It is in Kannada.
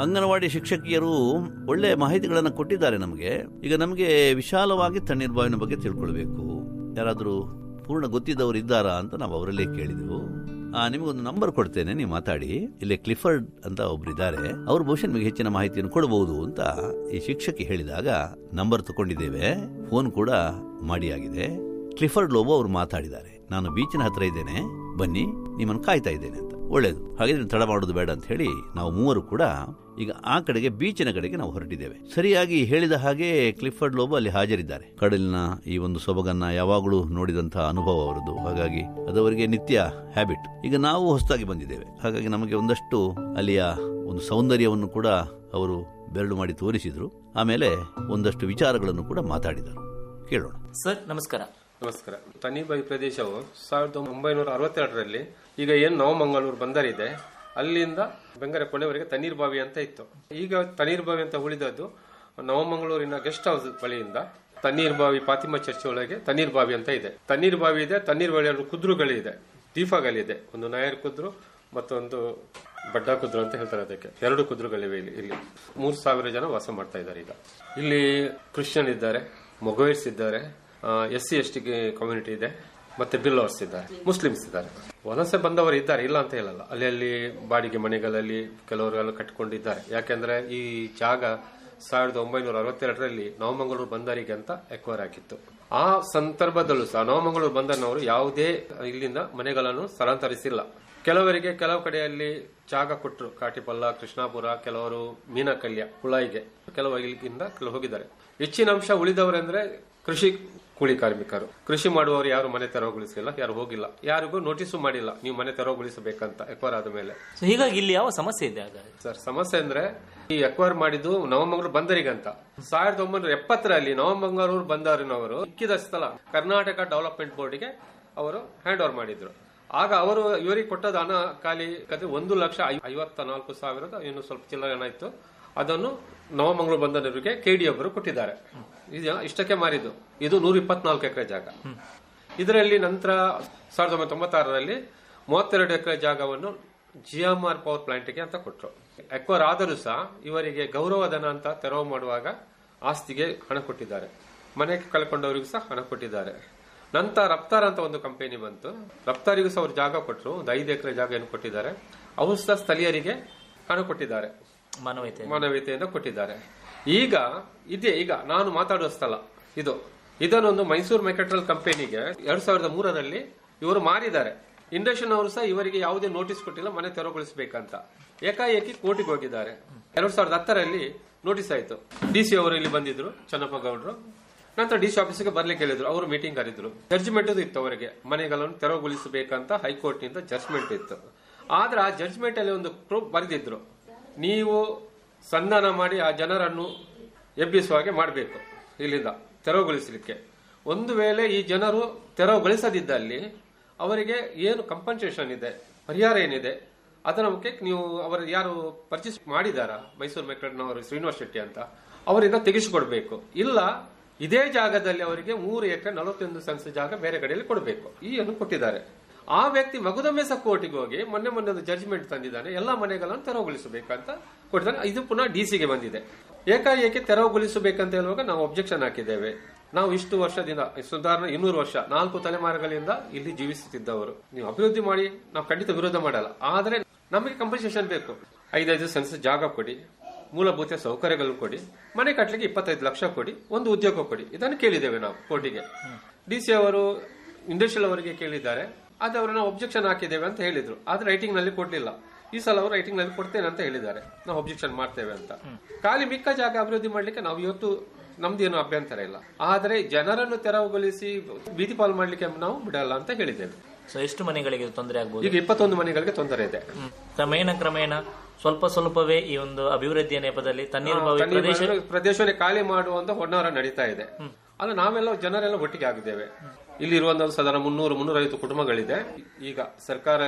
ಅಂಗನವಾಡಿ ಶಿಕ್ಷಕಿಯರು ಒಳ್ಳೆ ಮಾಹಿತಿಗಳನ್ನು ಕೊಟ್ಟಿದ್ದಾರೆ ನಮಗೆ ಈಗ ನಮಗೆ ವಿಶಾಲವಾಗಿ ತಣ್ಣೀರ್ ಬಾವಿನ ಬಗ್ಗೆ ತಿಳ್ಕೊಳ್ಬೇಕು ಯಾರಾದರೂ ಪೂರ್ಣ ಗೊತ್ತಿದ್ದವರು ಇದ್ದಾರಾ ಅಂತ ನಾವು ಅವರಲ್ಲೇ ಕೇಳಿದೆವು ಆ, ನಿಮಗೊಂದು ನಂಬರ್ ಕೊಡ್ತೇನೆ ನೀವು ಮಾತಾಡಿ ಇಲ್ಲಿ ಕ್ಲಿಫರ್ಡ್ ಅಂತ ಒಬ್ರು ಇದ್ದಾರೆ ಅವ್ರು ಬಹುಶಃ ನಿಮಗೆ ಹೆಚ್ಚಿನ ಮಾಹಿತಿಯನ್ನು ಕೊಡಬಹುದು ಅಂತ ಈ ಶಿಕ್ಷಕಿ ಹೇಳಿದಾಗ ನಂಬರ್ ತಗೊಂಡಿದ್ದೇವೆ ಫೋನ್ ಕೂಡ ಮಾಡಿ ಆಗಿದೆ ಕ್ಲಿಫರ್ಡ್ ಲೋಬೋ ಅವರು ಮಾತಾಡಿದ್ದಾರೆ ನಾನು ಬೀಚಿನ ಹತ್ರ ಇದ್ದೇನೆ ಬನ್ನಿ ನಿಮ್ಮನ್ನು ಕಾಯ್ತಾ ಇದ್ದೇನೆ ಅಂತ ಒಳ್ಳೇದು ಹಾಗಿದ್ರೆ ತಡ ಮಾಡೋದು ಬೇಡ ಅಂತ ಹೇಳಿ ನಾವು ಮೂವರು ಕೂಡ ಈಗ ಆ ಕಡೆಗೆ ಬೀಚಿನ ಕಡೆಗೆ ನಾವು ಹೊರಟಿದ್ದೇವೆ ಸರಿಯಾಗಿ ಹೇಳಿದ ಹಾಗೆ ಕ್ಲಿಫರ್ಡ್ ಲೋಬೋ ಅಲ್ಲಿ ಹಾಜರಿದ್ದಾರೆ ಕಡಲಿನ ಈ ಒಂದು ಸೊಬಗನ್ನ ಯಾವಾಗಲೂ ನೋಡಿದಂತಹ ಅನುಭವ ಅವರದ್ದು ಹಾಗಾಗಿ ಅದವರಿಗೆ ನಿತ್ಯ ಹ್ಯಾಬಿಟ್ ಈಗ ನಾವು ಹೊಸದಾಗಿ ಬಂದಿದ್ದೇವೆ ಹಾಗಾಗಿ ನಮಗೆ ಒಂದಷ್ಟು ಅಲ್ಲಿಯ ಒಂದು ಸೌಂದರ್ಯವನ್ನು ಕೂಡ ಅವರು ಬೆರಳು ಮಾಡಿ ತೋರಿಸಿದ್ರು ಆಮೇಲೆ ಒಂದಷ್ಟು ವಿಚಾರಗಳನ್ನು ಕೂಡ ಮಾತಾಡಿದರು ಕೇಳೋಣ ಸರ್ ನಮಸ್ಕಾರ ನಮಸ್ಕಾರ ತನಿಬಾಯಿ ಪ್ರದೇಶವು ಸಾವಿರದ ಒಂಬೈನೂರ ಅರವತ್ತೆರಡರಲ್ಲಿ ಈಗ ಏನು ನವಮಂಗಳೂರು ಬಂದರಿದೆ ಅಲ್ಲಿಂದ ಬೆಂಗರೆ ಕೊನೆವರೆಗೆ ತಣ್ಣೀರ್ ಬಾವಿ ಅಂತ ಇತ್ತು ಈಗ ತಣ್ಣೀರ್ ಬಾವಿ ಅಂತ ಉಳಿದದ್ದು ನವಮಂಗಳೂರಿನ ಗೆಸ್ಟ್ ಹೌಸ್ ಬಳಿಯಿಂದ ತಣ್ಣೀರ್ ಬಾವಿ ಫಾತಿಮಾ ಚರ್ಚ್ ಒಳಗೆ ತಣ್ಣೀರ್ ಬಾವಿ ಅಂತ ಇದೆ ತಣ್ಣೀರ್ ಬಾವಿ ಇದೆ ತಣ್ಣೀರ್ ಬಾವಿ ಎರಡು ಕುದ್ರುಗಳಿದೆ ದೀಪಗಳಿದೆ ಒಂದು ನಾಯರ್ ಕುದ್ರು ಮತ್ತೊಂದು ಬಡ್ಡ ಕುದ್ರು ಅಂತ ಹೇಳ್ತಾರೆ ಅದಕ್ಕೆ ಎರಡು ಕುದ್ರುಗಳಿವೆ ಇಲ್ಲಿ ಇಲ್ಲಿ ಮೂರು ಸಾವಿರ ಜನ ವಾಸ ಮಾಡ್ತಾ ಇದ್ದಾರೆ ಈಗ ಇಲ್ಲಿ ಕ್ರಿಶ್ಚಿಯನ್ ಇದ್ದಾರೆ ಮೊಗವೇರ್ಸ್ ಇದ್ದಾರೆ S C S T community ಇದೆ ಮತ್ತೆ ಬಿಲ್ಲೋರ್ಸ್ ಇದ್ದಾರೆ ಮುಸ್ಲಿಮ್ಸ್ ಇದ್ದಾರೆ ವಲಸೆ ಬಂದವರು ಇದ್ದಾರೆ ಇಲ್ಲ ಅಂತ ಹೇಳಲ್ಲ ಅಲ್ಲಿ ಅಲ್ಲಿ ಬಾಡಿಗೆ ಮನೆಗಳಲ್ಲಿ ಕೆಲವರೆಲ್ಲ ಕಟ್ಟಿಕೊಂಡಿದ್ದಾರೆ ಯಾಕೆಂದ್ರೆ ಈ ಜಾಗ ಸಾವಿರದ ಒಂಬೈನೂರ ಅರವತ್ತೆರಡರಲ್ಲಿ ನವಮಂಗಳೂರು ಬಂದರಿಗೆ ಅಂತ ಎಕ್ವೈರ್ ಆಗಿತ್ತು ಆ ಸಂದರ್ಭದಲ್ಲೂ ಸಹ ನವಮಂಗಳೂರು ಬಂದರ್ನವರು ಯಾವುದೇ ಇಲ್ಲಿಂದ ಮನೆಗಳನ್ನು ಸ್ಥಳಾಂತರಿಸಿಲ್ಲ ಕೆಲವರಿಗೆ ಕೆಲವು ಕಡೆಯಲ್ಲಿ ಜಾಗ ಕೊಟ್ಟರು ಕಾಟಿಪಲ್ಲ ಕೃಷ್ಣಾಪುರ ಕೆಲವರು ಮೀನಕಲ್ಯ ಕುಳಾಯಿಗೆ ಕೆಲವು ಇಲ್ಲಿಂದ ಕೆಲವು ಹೋಗಿದ್ದಾರೆ ಹೆಚ್ಚಿನ ಅಂಶ ಉಳಿದವರೆಂದ್ರೆ ಕೃಷಿ ಕೂಲಿ ಕಾರ್ಮಿಕರು ಕೃಷಿ ಮಾಡುವವರು ಯಾರು ಮನೆ ತೆರವುಗೊಳಿಸಿಲ್ಲ ಯಾರು ಹೋಗಿಲ್ಲ ಯಾರಿಗೂ ನೋಟಿಸು ಮಾಡಿಲ್ಲ ನೀವು ಮನೆ ತೆರವುಗೊಳಿಸಬೇಕಂತ ಎಕ್ವೈರ್ ಆದ ಮೇಲೆ ಸೊ ಹೀಗಾಗಿ ಇಲ್ಲಿ ಯಾವ ಸಮಸ್ಯೆ ಇದೆ ಹಾಗಾದ್ರೆ ಸರ್ ಸಮಸ್ಯೆ ಅಂದ್ರೆ ಈ ಎಕ್ವೈರ್ ಮಾಡಿದ್ದು ನವಮಂಗಳೂರು ಬಂದರಿಗಂತ ಸಾವಿರದ ಒಂಬೈನೂರ ಎಪ್ಪತ್ತರಲ್ಲಿ ನವಮಂಗಳೂರು ಬಂದರಿನವರು ಇಕ್ಕಿದ ಸ್ಥಳ ಕರ್ನಾಟಕ ಡೆವಲಪ್ಮೆಂಟ್ ಬೋರ್ಡ್ಗೆ ಅವರು ಹ್ಯಾಂಡ್ ಓವರ್ ಮಾಡಿದ್ರು ಆಗ ಅವರು ಇವರಿಗೆ ಕೊಟ್ಟದ ಹಣ ಖಾಲಿ ಕತೆ ಒಂದು ಲಕ್ಷ ಐ- ಐವತ್ತ ನಾಲ್ಕು ಸಾವಿರದ ಇನ್ನು ಸ್ವಲ್ಪ ಚಿಲ್ಲರೆ ಹಣ ಇತ್ತು ಅದನ್ನು ನವಮಂಗಳೂರು ಬಂದರಿಗೆ ಕೆಡಿ ಒಬ್ಬರು ಕೊಟ್ಟಿದ್ದಾರೆ ಇದು ಇಷ್ಟಕ್ಕೆ ಮಾರಿದ್ದು ಇದು ನೂರ ಇಪ್ಪತ್ನಾಲ್ಕು ಎಕರೆ ಜಾಗ ಇದರಲ್ಲಿ ನಂತರ ಸಾವಿರದ ಒಂಬೈನೂರ ತೊಂಬತ್ತಾರರಲ್ಲಿ ಮೂವತ್ತೆರಡು ಎಕರೆ ಜಾಗವನ್ನು ಜಿಎಂಆರ್ ಪವರ್ ಪ್ಲಾಂಟ್ಗೆ ಅಂತ ಕೊಟ್ಟರು ಎಕ್ವರ್ ಆದರೂ ಸಹ ಇವರಿಗೆ ಗೌರವಧನ ಅಂತ ತೆರವು ಮಾಡುವಾಗ ಆಸ್ತಿಗೆ ಹಣ ಕೊಟ್ಟಿದ್ದಾರೆ ಮನೆ ಕಳ್ಕೊಂಡವರಿಗೂ ಸಹ ಹಣ ಕೊಟ್ಟಿದ್ದಾರೆ ನಂತರ ರಫ್ತಾರ್ ಅಂತ ಒಂದು ಕಂಪನಿ ಬಂತು ರಫ್ತಾರಿಗೂ ಸಹ ಅವರು ಜಾಗ ಕೊಟ್ಟರು ಒಂದು ಐದು ಎಕರೆ ಜಾಗ ಏನು ಕೊಟ್ಟಿದ್ದಾರೆ ಅವರು ಸಹ ಸ್ಥಳೀಯರಿಗೆ ಹಣ ಕೊಟ್ಟಿದ್ದಾರೆ ಮಾನವೀಯತೆ ಮಾನವೀಯತೆಯಿಂದ ಕೊಟ್ಟಿದ್ದಾರೆ ಈಗ ಇದೇ ಈಗ ನಾನು ಮಾತಾಡುವ ಸ್ಥಳ ಇದು ಇದನ್ನೊಂದು ಮೈಸೂರು ಮೆಕ್ಯಾಟ್ರಲ್ ಕಂಪನಿಗೆ ಎರಡ್ ಸಾವಿರದ ಮೂರರಲ್ಲಿ ಇವರು ಮಾರಿದ್ದಾರೆ ಇಂಡಸ್ಟ್ರಿಯನ್ ಅವರು ಸಹ ಇವರಿಗೆ ಯಾವುದೇ ನೋಟಿಸ್ ಕೊಟ್ಟಿಲ್ಲ ಮನೆ ತೆರವುಗೊಳಿಸಬೇಕಂತ ಏಕಾಏಕಿ ಕೋರ್ಟಿಗೆ ಹೋಗಿದ್ದಾರೆ ಎರಡ್ ಸಾವಿರದ ಹತ್ತರಲ್ಲಿ ನೋಟಿಸ್ ಆಯ್ತು ಡಿಸಿ ಅವರು ಇಲ್ಲಿ ಬಂದಿದ್ರು ಚನ್ನಪ್ಪ ಗೌಡ್ರು ನಂತರ ಡಿಸಿ ಆಫೀಸ್ಗೆ ಬರ್ಲಿಕ್ಕೆ ಹೇಳಿದ್ರು ಅವರು ಮೀಟಿಂಗ್ ಕರೆದ್ರು ಜಡ್ಜ್ಮೆಂಟ್ ಇತ್ತು ಅವರಿಗೆ ಮನೆಗಳನ್ನು ತೆರವುಗೊಳಿಸಬೇಕಂತ ಹೈಕೋರ್ಟ್ ನಿಂದ ಜಡ್ಜ್ಮೆಂಟ್ ಇತ್ತು ಆದ್ರೆ ಆ ಜಡ್ಜ್ಮೆಂಟ್ ಅಲ್ಲಿ ಒಂದು ಪ್ರೂಫ್ ಬರೆದಿದ್ರು ನೀವು ಸಂಧಾನ ಮಾಡಿ ಆ ಜನರನ್ನು ಎಬ್ಬಿಸುವ ಹಾಗೆ ಮಾಡಬೇಕು ಇಲ್ಲಿಂದ ತೆರವುಗೊಳಿಸಲಿಕ್ಕೆ ಒಂದು ವೇಳೆ ಈ ಜನರು ತೆರವುಗೊಳಿಸದಿದ್ದಲ್ಲಿ ಅವರಿಗೆ ಏನು ಕಂಪನ್ಸೇಷನ್ ಇದೆ ಪರಿಹಾರ ಏನಿದೆ ಅದರ ಬಗ್ಗೆ ನೀವು ಅವರ ಯಾರು ಪರ್ಚೇಸ್ ಮಾಡಿದಾರಾ ಮೈಸೂರು ಮೆಕ್ಟರ್ನವರು ಶ್ರೀನಿವಾಸ್ ಶೆಟ್ಟಿ ಅಂತ ಅವರಿಂದ ತೆಗೆಸಿಕೊಡ್ಬೇಕು ಇಲ್ಲ ಇದೇ ಜಾಗದಲ್ಲಿ ಅವರಿಗೆ ಮೂರು ಎಕರೆ ನಲವತ್ತೊಂದು ಸೆನ್ಸ್ ಜಾಗ ಬೇರೆ ಕಡೆಯಲ್ಲಿ ಕೊಡಬೇಕು ಈ ಅನ್ನು ಕೊಟ್ಟಿದ್ದಾರೆ ಆ ವ್ಯಕ್ತಿ ಮಗುದೊಮ್ಮೆ ಸಹ ಕೋರ್ಟಿಗೆ ಹೋಗಿ ಮೊನ್ನೆ ಮೊನ್ನೆ ಒಂದು ಜಡ್ಜ್ಮೆಂಟ್ ತಂದಿದ್ದಾನೆ ಎಲ್ಲ ಮನೆಗಳನ್ನು ತೆರವುಗೊಳಿಸಬೇಕಂತ ಕೊಟ್ಟಿದ್ದಾನೆ ಇದು ಪುನಃ ಡಿಸಿಗೆ ಬಂದಿದೆ ಏಕಾಏಕಿ ತೆರವುಗೊಳಿಸಬೇಕಂತ ಹೇಳುವಾಗ ನಾವು ಅಬ್ಜೆಕ್ಷನ್ ಹಾಕಿದ್ದೇವೆ ನಾವು ಇಷ್ಟು ವರ್ಷದಿಂದ ಸುಧಾರಣೆ ಇನ್ನೂರು ವರ್ಷ ನಾಲ್ಕು ತಲೆಮಾರುಗಳಿಂದ ಇಲ್ಲಿ ಜೀವಿಸುತ್ತಿದ್ದವರು ನೀವು ಅಭಿವೃದ್ಧಿ ಮಾಡಿ ನಾವು ಖಂಡಿತ ವಿರೋಧ ಮಾಡಲ್ಲ ಆದ್ರೆ ನಮಗೆ ಕಂಪನ್ಸೇಷನ್ ಬೇಕು ಐದೈದು ಸೆನ್ಸ್ ಜಾಗ ಕೊಡಿ ಮೂಲಭೂತ ಸೌಕರ್ಯಗಳು ಕೊಡಿ ಮನೆ ಕಟ್ಟಲಿಕ್ಕೆ ಇಪ್ಪತ್ತೈದು ಲಕ್ಷ ಕೊಡಿ ಒಂದು ಉದ್ಯೋಗ ಕೊಡಿ ಇದನ್ನು ಕೇಳಿದ್ದೇವೆ ನಾವು ಕೋರ್ಟಿಗೆ ಡಿಸಿ ಅವರು ಇಂಡಸ್ಟ್ರಿಯಲ್ ಅವರಿಗೆ ಕೇಳಿದ್ದಾರೆ ಆದ್ರೆ ಅವರು ನಾವು ಒಬ್ಜೆಕ್ಷನ್ ಹಾಕಿದ್ದೇವೆ ಅಂತ ಹೇಳಿದ್ರು ಆದ್ರೆ ರೈಟಿಂಗ್ ನಲ್ಲಿ ಕೊಡ್ಲಿಲ್ಲ ಈ ಸಲ ಅವರು ರೈಟಿಂಗ್ ನಲ್ಲಿ ಕೊಡ್ತೇನೆ ಅಂತ ಹೇಳಿದ್ದಾರೆ ನಾವು ಒಬ್ಜೆಕ್ಷನ್ ಮಾಡ್ತೇವೆ ಅಂತ ಖಾಲಿ ಮಿಕ್ಕ ಜಾಗ ಅಭಿವೃದ್ಧಿ ಮಾಡ್ಲಿಕ್ಕೆ ನಾವು ಇವತ್ತು ನಮ್ದೇನು ಅಭ್ಯಂತರ ಇಲ್ಲ ಆದ್ರೆ ಜನರನ್ನು ತೆರವುಗೊಳಿಸಿ ಬೀದಿ ಪಾಲು ಮಾಡ್ಲಿಕ್ಕೆ ನಾವು ಬಿಡಲ್ಲ ಅಂತ ಹೇಳಿದ್ದೇವೆ ಸೊ ಎಷ್ಟು ಮನೆಗಳಿಗೆ ಇದು ತೊಂದರೆ ಆಗ್ಬೋದು ಈಗ ಇಪ್ಪತ್ತೊಂದು ಮನೆಗಳಿಗೆ ತೊಂದರೆ ಇದೆ ಕ್ರಮೇಣ ಕ್ರಮೇಣ ಸ್ವಲ್ಪ ಸ್ವಲ್ಪವೇ ಈ ಒಂದು ಅಭಿವೃದ್ಧಿಯ ನೆಪದಲ್ಲಿ ತಣ್ಣೀರು ಬಾವಿ ತಣ್ಣೀರು ಪ್ರದೇಶ ಬಾವಿ ಪ್ರದೇಶವನ್ನೇ ಖಾಲಿ ಮಾಡುವಂತ ಹೊನ್ನಾರ ನಡೀತಾ ಇದೆ ಅಲ್ಲ ನಾವೆಲ್ಲ ಜನರೆಲ್ಲ ಒಟ್ಟಿಗೆ ಆಗಿದ್ದೇವೆ ಇಲ್ಲಿ ಇರುವಂತಹ ಸಾಧಾರಣ ಮುನ್ನೂರು ಮುನ್ನೂರೈವತ್ತು ಕುಟುಂಬಗಳಿದೆ ಈಗ ಸರ್ಕಾರ